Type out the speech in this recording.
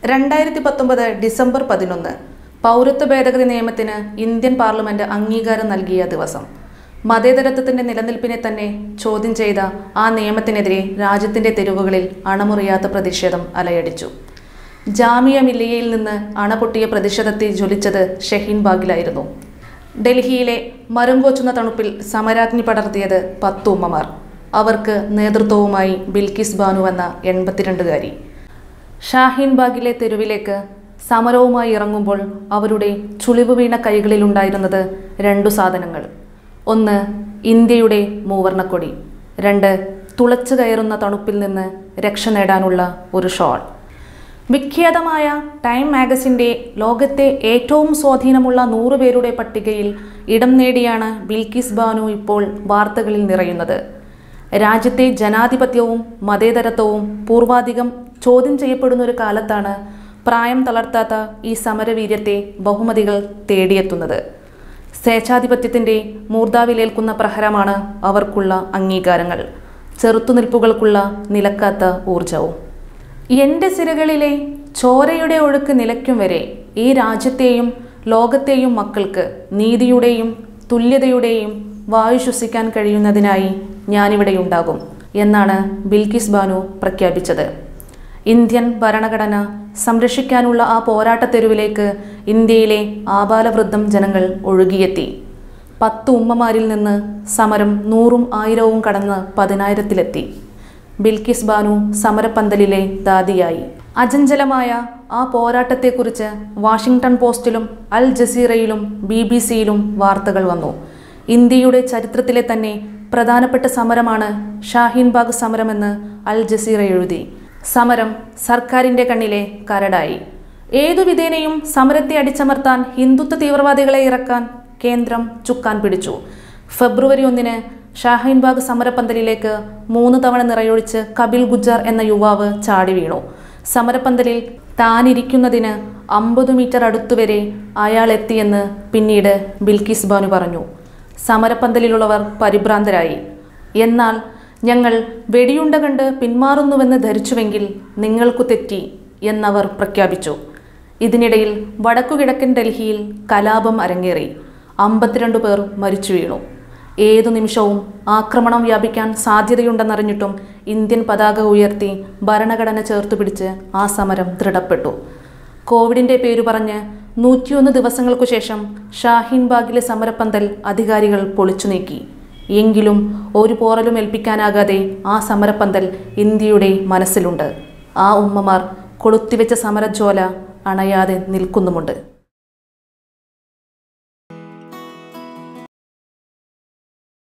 രണ്ടായിരത്തി പത്തൊമ്പത് ഡിസംബർ പതിനൊന്ന് പൗരത്വ ഭേദഗതി നിയമത്തിന് ഇന്ത്യൻ പാർലമെന്റ് അംഗീകാരം നൽകിയ ദിവസം മതേതരത്വത്തിന്റെ നിലനിൽപ്പിനെ തന്നെ ചോദ്യം ചെയ്ത ആ നിയമത്തിനെതിരെ രാജ്യത്തിന്റെ തെരുവുകളിൽ അണമുറിയാത്ത പ്രതിഷേധം അലയടിച്ചു ജാമിയ മില്ലിയയിൽ നിന്ന് അണപൊട്ടിയ പ്രതിഷേധത്തെ ജ്വലിച്ചത് ഷഹീൻ ബാഗിലായിരുന്നു ഡൽഹിയിലെ മരം കോച്ചുന്ന തണുപ്പിൽ സമരാഗ്നി പടർത്തിയത് പത്ത് ഉമ്മമാർ അവർക്ക് നേതൃത്വവുമായി ബിൽക്കിസ് ബാനു എന്ന എൺപത്തിരണ്ടുകാരി ഷാഹീൻ ബാഗിലെ തെരുവിലേക്ക് സമരവുമായി ഇറങ്ങുമ്പോൾ അവരുടെ ചുളിവ് വീണ കൈകളിലുണ്ടായിരുന്നത് രണ്ടു സാധനങ്ങൾ ഒന്ന് ഇന്ത്യയുടെ മൂവർണക്കൊടി രണ്ട് തുളച്ചു കയറുന്ന തണുപ്പിൽ നിന്ന് രക്ഷ നേടാനുള്ള ഒരു ഷോൾ വിഖ്യാതമായ ടൈം മാഗസിൻ്റെ ലോകത്തെ ഏറ്റവും സ്വാധീനമുള്ള നൂറ് പേരുടെ പട്ടികയിൽ ഇടം നേടിയാണ് ബിൽക്കിസ് ബാനു ഇപ്പോൾ വാർത്തകളിൽ നിറയുന്നത് രാജ്യത്തെ ജനാധിപത്യവും മതേതരത്വവും പൂർവാധികം ചോദ്യം ചെയ്യപ്പെടുന്ന ഒരു കാലത്താണ് പ്രായം തളർത്താത്ത ഈ സമരവീര്യത്തെ ബഹുമതികൾ തേടിയെത്തുന്നത് സ്വേച്ഛാധിപത്യത്തിൻ്റെ മൂർധാവിലേൽക്കുന്ന പ്രഹരമാണ് അവർക്കുള്ള അംഗീകാരങ്ങൾ ചെറുത്തുനിൽപ്പുകൾക്കുള്ള നിലക്കാത്ത ഊർജവും എൻ്റെ സിരകളിലെ ചോരയുടെ ഒഴുക്ക് നിലയ്ക്കും വരെ ഈ രാജ്യത്തെയും ലോകത്തെയും മക്കൾക്ക് നീതിയുടെയും തുല്യതയുടെയും വായു ശ്വസിക്കാൻ കഴിയുന്നതിനായി ഞാനിവിടെയുണ്ടാകും എന്നാണ് ബിൽക്കിസ് ബാനു പ്രഖ്യാപിച്ചത് ഇന്ത്യൻ ഭരണഘടന സംരക്ഷിക്കാനുള്ള ആ പോരാട്ടത്തെരുവിലേക്ക് ഇന്ത്യയിലെ ആബാലവൃദ്ധം ജനങ്ങൾ ഒഴുകിയെത്തി പത്ത് ഉമ്മമാരിൽ നിന്ന് സമരം നൂറും ആയിരവും കടന്ന് പതിനായിരത്തിലെത്തി ബിൽക്കിസ് ബാനു സമരപ്പന്തലിലെ ദാദിയായി അജഞ്ചലമായ ആ പോരാട്ടത്തെക്കുറിച്ച് വാഷിംഗ്ടൺ പോസ്റ്റിലും അൽ ജസീറയിലും ബി ബി സിയിലും വാർത്തകൾ വന്നു ഇന്ത്യയുടെ ചരിത്രത്തിലെ തന്നെ പ്രധാനപ്പെട്ട സമരമാണ് ഷാഹീൻ ബാഗ് സമരമെന്ന് അൽ ജസീറ എഴുതി സമരം സർക്കാരിൻ്റെ കണ്ണിലെ കരടായി ഏതു വിധേനയും സമരത്തെ അടിച്ചമർത്താൻ ഹിന്ദുത്വ തീവ്രവാദികളെ ഇറക്കാൻ കേന്ദ്രം ചുക്കാൻ പിടിച്ചു ഫെബ്രുവരി ഒന്നിന് ഷാഹീൻബാഗ് സമരപ്പന്തലിലേക്ക് മൂന്ന് തവണ നിറയൊഴിച്ച് കപിൽ ഗുജ്ജാർ എന്ന യുവാവ് ചാടി വീണു സമരപ്പന്തലിൽ താനിരിക്കുന്നതിന് അമ്പത് മീറ്റർ അടുത്തുവരെ അയാൾ എത്തിയെന്ന് പിന്നീട് ബിൽക്കിസ് ബാനു പറഞ്ഞു സമരപ്പന്തലിലുള്ളവർ പരിഭ്രാന്തരായി എന്നാൽ ഞങ്ങൾ വെടിയുണ്ട കണ്ട് പിന്മാറുന്നുവെന്ന് ധരിച്ചുവെങ്കിൽ നിങ്ങൾക്കു തെറ്റി എന്നവർ പ്രഖ്യാപിച്ചു ഇതിനിടയിൽ വടക്കുകിഴക്കൻ ഡൽഹിയിൽ കലാപം അരങ്ങേറി അമ്പത്തിരണ്ട് പേർ മരിച്ചു വീണു ഏതു നിമിഷവും ആക്രമണം വ്യാപിക്കാൻ സാധ്യതയുണ്ടെന്നറിഞ്ഞിട്ടും ഇന്ത്യൻ പതാക ഉയർത്തി ഭരണഘടന ചേർത്തുപിടിച്ച് ആ സമരം ദൃഢപ്പെട്ടു കോവിഡിന്റെ പേരു പറഞ്ഞ് നൂറ്റിയൊന്ന് ദിവസങ്ങൾക്കു ശേഷം ഷാഹീൻ ബാഗിലെ സമരപ്പന്തൽ അധികാരികൾ പൊളിച്ചു നീക്കി എങ്കിലും ഒരു പോറലും ഏൽപ്പിക്കാനാകാതെ ആ സമരപ്പന്തൽ ഇന്ത്യയുടെ മനസ്സിലുണ്ട് ആ ഉമ്മമാർ കൊളുത്തിവെച്ച സമരജ്വാല അണയാതെ നിൽക്കുന്നുമുണ്ട്